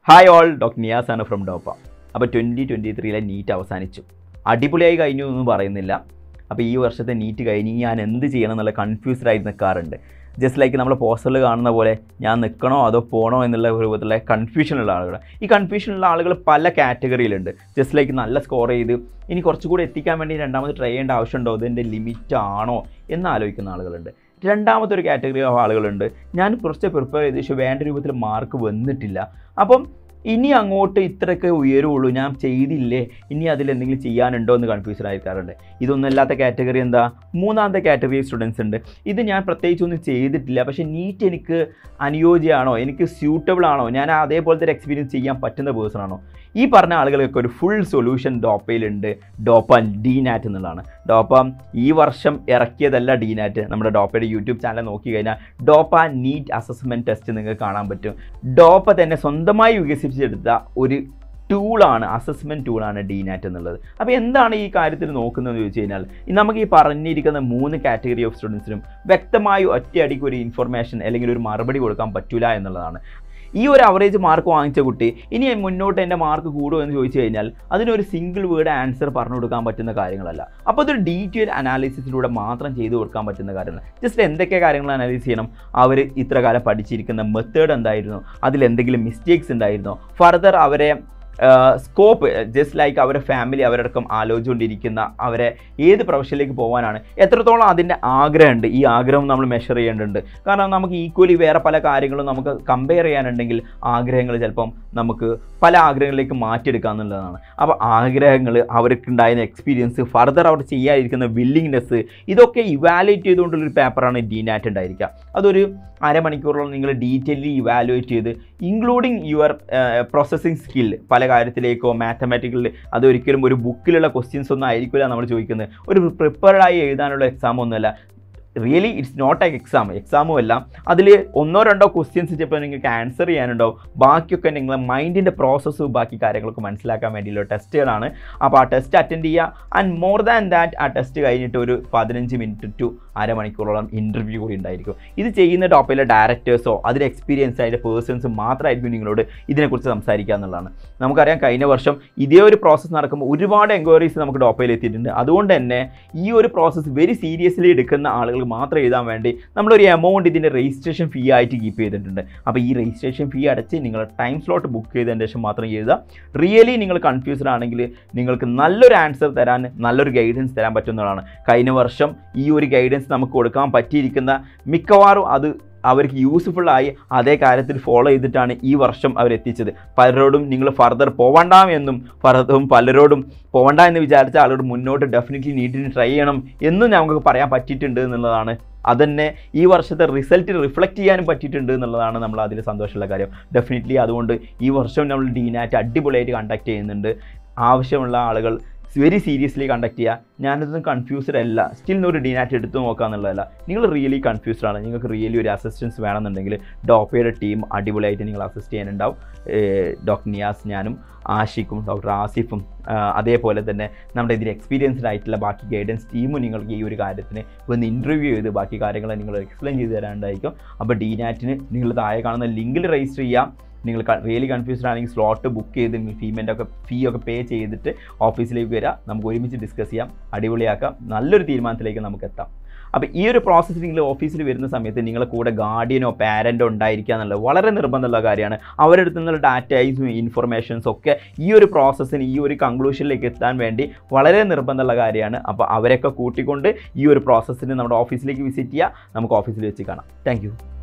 hi all doctor Niyas ആണ് from ഡോപ്പ അപ്പോൾ twenty twenty ത്രീയിലെ NEET അവസാനിച്ചു അടിപൊളിയായി കഴിഞ്ഞു എന്ന് പറയുന്നില്ല അപ്പോൾ ഈ വർഷത്തെ നീറ്റ് കഴിഞ്ഞ് ഞാൻ എന്ത് ചെയ്യണം എന്നുള്ള കൺഫ്യൂസ്ഡ് ആയി നിൽക്കാറുണ്ട് ജസ്റ്റ് ലൈക്ക് നമ്മൾ പോസ്റ്ററിൽ കാണുന്ന പോലെ ഞാൻ നിൽക്കണോ അതോ പോകണോ എന്നുള്ള രൂപത്തിലുള്ള കൺഫ്യൂഷനുള്ള ആളുകൾ ഈ കൺഫ്യൂഷനുള്ള ആളുകൾ പല കാറ്റഗറിയിലുണ്ട് ജസ്റ്റ് ലൈക്ക് നല്ല സ്കോർ ചെയ്ത് ഇനി കുറച്ചുകൂടി എത്തിക്കാൻ വേണ്ടി രണ്ടാമത് ട്രൈ ചെയ്യേണ്ട ആവശ്യമുണ്ടോ ഇതിൻ്റെ ലിമിറ്റ് ആണോ എന്ന് ആലോചിക്കുന്ന ആളുകളുണ്ട് രണ്ടാമത്തെ ഒരു കാറ്റഗറി ഓഫ് ആളുകളുണ്ട് ഞാൻ കുറച്ച് പ്രിപ്പയർ ചെയ്ത് പക്ഷേ വേണ്ട രൂപത്തിൽ മാർക്ക് വന്നിട്ടില്ല അപ്പം ഇനി അങ്ങോട്ട് ഇത്രയൊക്കെ ഉയരുള്ളൂ ഞാൻ ചെയ്തില്ലേ ഇനി അതിൽ എന്തെങ്കിലും ചെയ്യാനുണ്ടോ എന്ന് കൺഫ്യൂഷൻ ആയിരിക്കാറുണ്ട് ഇതൊന്നും അല്ലാത്ത കാറ്റഗറി എന്താ മൂന്നാമത്തെ കാറ്റഗറി സ്റ്റുഡൻസ് ഉണ്ട് ഇത് ഞാൻ പ്രത്യേകിച്ച് ഒന്നും ചെയ്തിട്ടില്ല പക്ഷേ നീറ്റ് എനിക്ക് അനുയോജ്യമാണോ എനിക്ക് സ്യൂട്ടബിൾ ആണോ ഞാൻ അതേപോലത്തെ ഒരു എക്സ്പീരിയൻസ് ചെയ്യാൻ പറ്റുന്ന പേഴ്സൺ ആണോ ഈ പറഞ്ഞ ആളുകൾക്ക് ഒരു ഫുൾ സൊല്യൂഷൻ ഡോപ്പയിലുണ്ട് ഡോപ്പ ഡി നാറ്റ് എന്നുള്ളതാണ് ഡോപ്പ ഈ വർഷം ഇറക്കിയതല്ല ഡി നാറ്റ് നമ്മുടെ ഡോപ്പയുടെ യൂട്യൂബ് ചാനൽ നോക്കി കഴിഞ്ഞാൽ ഡോപ്പ നീറ്റ് അസസ്മെൻറ്റ് ടെസ്റ്റ് നിങ്ങൾക്ക് കാണാൻ പറ്റും ഡോപ്പ തന്നെ സ്വന്തമായി വികസിപ്പിച്ചെടുത്ത ഒരു ടൂളാണ് അസസ്മെൻറ്റ് ടൂളാണ് ഡി നാറ്റ് എന്നുള്ളത് അപ്പോൾ എന്താണ് ഈ കാര്യത്തിൽ നോക്കുന്നതെന്ന് ചോദിച്ചു കഴിഞ്ഞാൽ ഈ നമുക്ക് ഈ പറഞ്ഞിരിക്കുന്ന മൂന്ന് കാറ്റഗറി ഓഫ് സ്റ്റുഡൻസിനും വ്യക്തമായി ഒറ്റയടിക്ക് ഒരു ഇൻഫർമേഷൻ അല്ലെങ്കിൽ ഒരു മറുപടി കൊടുക്കാൻ പറ്റില്ല എന്നുള്ളതാണ് ഈ ഒരു അവറേജ് മാർക്ക് വാങ്ങിച്ച കുട്ടി ഇനി മുന്നോട്ട് എൻ്റെ മാർക്ക് കൂടുമോ എന്ന് ചോദിച്ചു കഴിഞ്ഞാൽ അതിനൊരു സിംഗിൾ വേർഡ് ആൻസർ പറഞ്ഞു കൊടുക്കാൻ പറ്റുന്ന കാര്യങ്ങളല്ല അപ്പോൾ അതൊരു ഡീറ്റെയിൽ അനാലിസിസിലൂടെ മാത്രം ചെയ്തു കൊടുക്കാൻ പറ്റുന്ന കാര്യങ്ങൾ ജസ്റ്റ് എന്തൊക്കെ കാര്യങ്ങൾ അനലൈസ് ചെയ്യണം അവർ ഇത്ര കാലം പഠിച്ചിരിക്കുന്ന മെത്തേഡ് എന്തായിരുന്നു അതിൽ എന്തെങ്കിലും മിസ്റ്റേക്സ് ഉണ്ടായിരുന്നോ ഫർദർ അവരെ സ്കോപ്പ് ജസ്റ്റ് ലൈക്ക് അവരുടെ ഫാമിലി അവരടക്കം ആലോചിച്ചുകൊണ്ടിരിക്കുന്ന അവരെ ഏത് പ്രൊഫഷനിലേക്ക് പോകാനാണ് എത്രത്തോളം അതിൻ്റെ ആഗ്രഹമുണ്ട് ഈ ആഗ്രഹം നമ്മൾ മെഷർ ചെയ്യേണ്ടതുണ്ട് കാരണം നമുക്ക് ഈക്വലി വേറെ പല കാര്യങ്ങളും നമുക്ക് കമ്പയർ ചെയ്യാനുണ്ടെങ്കിൽ ആഗ്രഹങ്ങൾ ചിലപ്പം നമുക്ക് പല ആഗ്രഹങ്ങളിലേക്ക് മാറ്റിയെടുക്കുക എന്നുള്ളതാണ് അപ്പോൾ ആഗ്രഹങ്ങൾ അവർക്കുണ്ടായിരുന്ന എക്സ്പീരിയൻസ് ഫർദർ അവർ ചെയ്യാതിരിക്കുന്ന വില്ലിങ്നെസ് ഇതൊക്കെ ഇവാലുവേറ്റ് ചെയ്തുകൊണ്ടുള്ളൊരു പേപ്പറാണ് ഡി നാറ്റ് ഉണ്ടായിരിക്കുക അതൊരു അരമണിക്കൂറോളം നിങ്ങൾ ഡീറ്റെയിലി ഇവാലുവേറ്റ് ചെയ്ത് ഇൻക്ലൂഡിങ് യുവർ പ്രോസസ്സിങ് സ്കിൽ പല കാര്യത്തിലേക്കോ മാത്തമാറ്റിക്കലിൽ അതൊരിക്കലും ഒരു ബുക്കിലുള്ള ക്വസ്റ്റ്യൻസ് ഒന്നും ആയിരിക്കില്ല നമ്മൾ ചോദിക്കുന്നത് ഒരു പ്രിപ്പയർഡായി എഴുതാനുള്ള എക്സാം ഒന്നുമല്ല really it's not a exam എക്സാമും അല്ല അതിൽ ഒന്നോ രണ്ടോ ക്വസ്റ്റ്യൻസ് ചിലപ്പോൾ നിങ്ങൾക്ക് ആൻസർ ചെയ്യാനുണ്ടാവും ബാക്കിയൊക്കെ നിങ്ങളെ മൈൻഡിൻ്റെ പ്രോസസ്സ് ബാക്കി കാര്യങ്ങളൊക്കെ മനസ്സിലാക്കാൻ വേണ്ടിയുള്ള ടെസ്റ്റുകളാണ് അപ്പോൾ ആ ടെസ്റ്റ് അറ്റൻഡ് ചെയ്യുക ആൻഡ് മോർ ദാൻ ദാറ്റ് ആ ടെസ്റ്റ് കഴിഞ്ഞിട്ട് ഒരു പതിനഞ്ച് മിനിറ്റ് ടു അരമണിക്കൂറോളം ഇൻ്റർവ്യൂ കൂടി ഉണ്ടായിരിക്കും ഇത് ചെയ്യുന്ന ടോപ്പിലെ ഡയറക്ടേഴ്സോ അതിൽ എക്സ്പീരിയൻസ് ആയിട്ട് പേഴ്സൺസ് മാത്രമായിരിക്കും നിങ്ങളോട് ഇതിനെക്കുറിച്ച് സംസാരിക്കുക എന്നുള്ളതാണ് നമുക്കറിയാം കഴിഞ്ഞ വർഷം ഇതേ ഒരു പ്രോസസ്സ് നടക്കുമ്പോൾ ഒരുപാട് എൻക്വയറീസ് നമുക്ക് ടോപ്പയിൽ എത്തിയിട്ടുണ്ട് അതുകൊണ്ട് തന്നെ ഈ ഒരു പ്രോസസ്സ് വെരി സീരിയസ്ലി എടുക്കുന്ന ആളുകൾ മാത്രം എഴുതാൻ വേണ്ടി നമ്മളൊരു എമൗണ്ട് ഇതിൻ്റെ രജിസ്ട്രേഷൻ ഫീ ആയിട്ട് കീപ്പ് ചെയ്തിട്ടുണ്ട് അപ്പോൾ ഈ രജിസ്ട്രേഷൻ ഫീ അടച്ച് നിങ്ങൾ ടൈം സ്ലോട്ട് ബുക്ക് ചെയ്തതിന് ശേഷം മാത്രം എഴുതുക റിയലി നിങ്ങൾ കൺഫ്യൂസ്ഡ് ആണെങ്കിൽ നിങ്ങൾക്ക് നല്ലൊരു ആൻസർ തരാൻ നല്ലൊരു ഗൈഡൻസ് തരാൻ പറ്റുന്നതാണ് കഴിഞ്ഞ വർഷം ഈ ഒരു ഗൈഡൻസ് നമുക്ക് കൊടുക്കാൻ പറ്റിയിരിക്കുന്ന മിക്കവാറും അത് അവർക്ക് യൂസ്ഫുൾ ആയി അതേ കാര്യത്തിൽ ഫോളോ ചെയ്തിട്ടാണ് ഈ വർഷം അവരെത്തിച്ചത് പലരോടും നിങ്ങൾ ഫർദർ പോവണ്ട എന്നും ഫർദറും പലരോടും പോവണ്ട എന്ന് വിചാരിച്ച ആളോട് മുന്നോട്ട് ഡെഫിനറ്റ്ലി നീറ്റിന് ട്രൈ ചെയ്യണം എന്നും നമുക്ക് പറയാൻ പറ്റിയിട്ടുണ്ട് എന്നുള്ളതാണ് അതന്നെ ഈ വർഷത്തെ റിസൾട്ട് റിഫ്ലക്റ്റ് ചെയ്യാനും പറ്റിയിട്ടുണ്ട് എന്നുള്ളതാണ് നമ്മൾ അതിൽ സന്തോഷമുള്ള കാര്യം ഡെഫിനറ്റ്ലി അതുകൊണ്ട് ഈ വർഷം നമ്മൾ ഡീനാറ്റ് അടിപൊളിയായിട്ട് കണ്ടക്ട് ചെയ്യുന്നുണ്ട് ആവശ്യമുള്ള ആളുകൾ വെരി സീരിയസ്ലി കണ്ടക്ട് ചെയ്യുക ഞാനിതൊന്നും കൺഫ്യൂസ്ഡ് അല്ല സ്റ്റിൽ ഒരു ഡിനാറ്റ് എടുത്ത് നോക്കുക എന്നുള്ളതല്ല നിങ്ങൾ റിയലി കൺഫ്യൂസ്ഡ് ആണ് നിങ്ങൾക്ക് റിയലി ഒരു അസിസ്റ്റൻസ് വേണമെന്നുണ്ടെങ്കിൽ ഡോപ്പയുടെ ടീം അടിപൊളിയായിട്ട് നിങ്ങൾ അസിസ്റ്റ് ചെയ്യാനുണ്ടാവും ഡോക്ടർ നിയാസ് ഞാനും ആഷിഖും ഡോക്ടർ ആസിഫും അതേപോലെ തന്നെ നമ്മുടെ ഇതിൽ എക്സ്പീരിയൻസ്ഡ് ആയിട്ടുള്ള ബാക്കി ഗൈഡൻസ് ടീമും നിങ്ങൾക്ക് ഈ ഒരു കാര്യത്തിന് വന്ന് ഇൻ്റർവ്യൂ ചെയ്ത് ബാക്കി കാര്യങ്ങൾ നിങ്ങൾ എക്സ്പ്ലെയിൻ ചെയ്ത് തരാനുണ്ടായിരിക്കും അപ്പോൾ ഡിനാറ്റിന് നിങ്ങൾ താഴെ കാണുന്ന ലിങ്കിൽ രജിസ്റ്റർ ചെയ്യാം നിങ്ങൾ റിയലി കൺഫ്യൂസ്ഡ് ആണെങ്കിൽ സ്ലോട്ട് ബുക്ക് ചെയ്ത് നിങ്ങൾ ഫീമെൻ്റ് ഒക്കെ ഫീ ഒക്കെ പേ ചെയ്തിട്ട് ഓഫീസിലേക്ക് വരിക നമുക്ക് ഒരുമിച്ച് ഡിസ്കസ് ചെയ്യാം അടിപൊളിയാക്കാം നല്ലൊരു തീരുമാനത്തിലേക്ക് നമുക്ക് എത്താം അപ്പോൾ ഈ ഒരു പ്രോസസ്സ് നിങ്ങൾ ഓഫീസിൽ വരുന്ന സമയത്ത് നിങ്ങളെ കൂടെ ഗാർഡിയനോ പാരൻറ്റോ ഉണ്ടായിരിക്കുക എന്നുള്ളത് വളരെ നിർബന്ധമുള്ള കാര്യമാണ് അവരുടെ അടുത്ത് നിന്നുള്ള ഡാറ്റൈസും ഇൻഫർമേഷൻസും ഒക്കെ ഈ ഒരു പ്രോസസ്സിന് ഈ ഒരു കൺക്ലൂഷനിലേക്ക് എത്താൻ വേണ്ടി വളരെ നിർബന്ധമുള്ള കാര്യമാണ് അപ്പോൾ അവരൊക്കെ കൂട്ടിക്കൊണ്ട് ഈ ഒരു പ്രോസസ്സിന് നമ്മുടെ ഓഫീസിലേക്ക് വിസിറ്റ് ചെയ്യുക നമുക്ക് ഓഫീസിൽ വെച്ച് കാണാം താങ്ക്